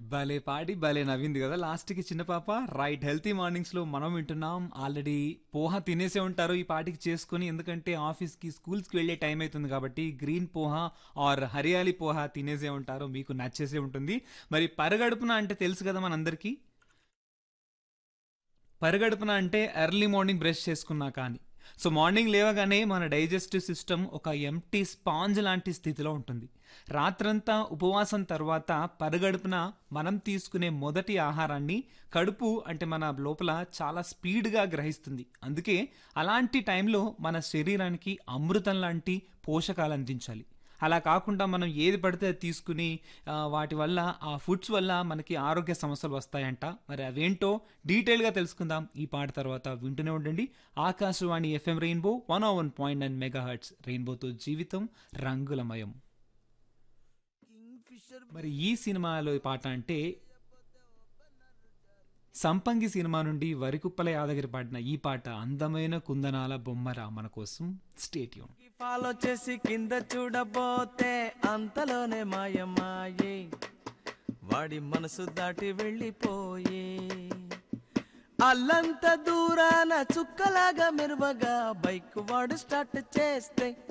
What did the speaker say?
భలే పాడి భలే నవ్వింది కదా లాస్ట్కి చిన్న పాప రైట్ హెల్తీ మార్నింగ్స్లో మనం వింటున్నాం ఆల్రెడీ పోహా తినేసే ఉంటారు ఈ పాటికి చేసుకొని ఎందుకంటే ఆఫీస్కి స్కూల్స్కి వెళ్ళే టైం అవుతుంది కాబట్టి గ్రీన్ పోహా ఆర్ హరియాలి పోహా తినేసే ఉంటారు మీకు నచ్చేసే ఉంటుంది మరి పరగడుపున అంటే తెలుసు కదా మనందరికీ పరగడుపున అంటే ఎర్లీ మార్నింగ్ బ్రష్ చేసుకున్నా కానీ సో మార్నింగ్ లేవగానే మన డైజెస్టివ్ సిస్టమ్ ఒక ఎంటీ స్పాంజ్ లాంటి స్థితిలో ఉంటుంది రాత్రంతా ఉపవాసం తర్వాత పరగడుపున మనం తీసుకునే మొదటి ఆహారాన్ని కడుపు అంటే మన లోపల చాలా స్పీడ్గా గ్రహిస్తుంది అందుకే అలాంటి టైంలో మన శరీరానికి అమృతం లాంటి పోషకాలు అందించాలి అలా కాకుండా మనం ఏది పడితే అది తీసుకుని ఆ, వాటి వల్ల ఆ ఫుడ్స్ వల్ల మనకి ఆరోగ్య సమస్యలు వస్తాయంట మరి అవేంటో డీటెయిల్గా తెలుసుకుందాం ఈ పాట తర్వాత వింటూనే ఉండండి Akashvani FM rainbow one one point nine mega hertz రెయిన్బోతో జీవితం రంగులమయం మరి ఈ సినిమాలో ఈ పాట అంటే సంపంగి సినిమా నుండి వరికుప్పల యాదగిరి పాడిన ఈ పాట అందమైన కుందనాల బొమ్మరా మన కోసం స్టేట్యూన్ ఫాలో చేసి కింద చూడబోతే అంతలోనే మాయమాయే వాడి మనసు దాటి వెళ్ళిపోయే అల్లంత దూరాన చుక్కలాగా మెరువగా బైక్ వాడు స్టార్ట్ చేస్తే